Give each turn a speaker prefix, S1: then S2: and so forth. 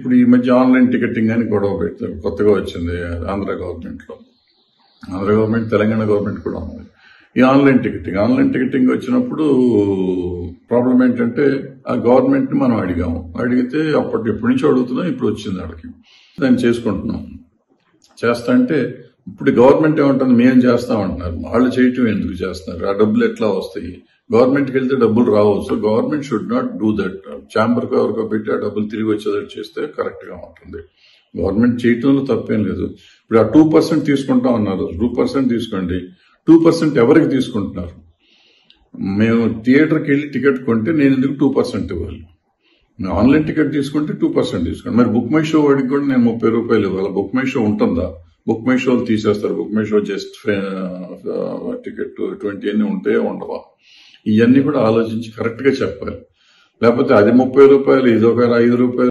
S1: ఇప్పుడు ఈ మధ్య ఆన్లైన్ టికెటింగ్ అని గొడవ పెడతారు కొత్తగా వచ్చింది ఆంధ్ర గవర్నమెంట్ లో ఆంధ్ర గవర్నమెంట్ తెలంగాణ గవర్నమెంట్ కూడా ఉంది ఈ ఆన్లైన్ టికెటింగ్ ఆన్లైన్ టికెటింగ్ వచ్చినప్పుడు ప్రాబ్లం ఏంటంటే ఆ గవర్నమెంట్ ని మనం అడిగాము అడిగితే అప్పటి ఎప్పటి నుంచో అడుగుతున్నాం ఇప్పుడు వచ్చింది వాళ్ళకి దాన్ని చేసుకుంటున్నాం చేస్తా అంటే ఇప్పుడు గవర్నమెంట్ ఏమంటుంది మేము చేస్తామంటున్నారు వాళ్ళు చేయటం ఎందుకు చేస్తున్నారు ఆ డబ్బులు ఎట్లా వస్తాయి గవర్నమెంట్కి వెళ్తే డబ్బులు రావు so government should not do that chamber ఎవరికో పెట్టి ఆ డబ్బులు తిరిగి వచ్చేటట్టు చేస్తే కరెక్ట్ గా ఉంటుంది గవర్నమెంట్ చేయటంలో తప్పేం లేదు ఇప్పుడు ఆ టూ పర్సెంట్ తీసుకుంటాం అన్నారు టూ పర్సెంట్ తీసుకోండి టూ పర్సెంట్ ఎవరికి తీసుకుంటున్నారు మేము థియేటర్కి వెళ్ళి టికెట్ కొంటే నేను ఎందుకు టూ పర్సెంట్ ఇవ్వాలి మేము ఆన్లైన్ టికెట్ తీసుకుంటే టూ పర్సెంట్ తీసుకోండి మరి బుక్ మై షో వాడికి కూడా నేను ముప్పై రూపాయలు ఇవ్వాలి బుక్ మై షో ఉంటుందా బుక్ మై షోలు తీసేస్తారు book my show just ticket twenty అన్ని ఉంటాయో ఉండవా ఇవన్నీ కూడా ఆలోచించి కరెక్ట్ గా చెప్పాలి లేకపోతే అది ముప్పై రూపాయలు ఇది ఒక ఐదు రూపాయలు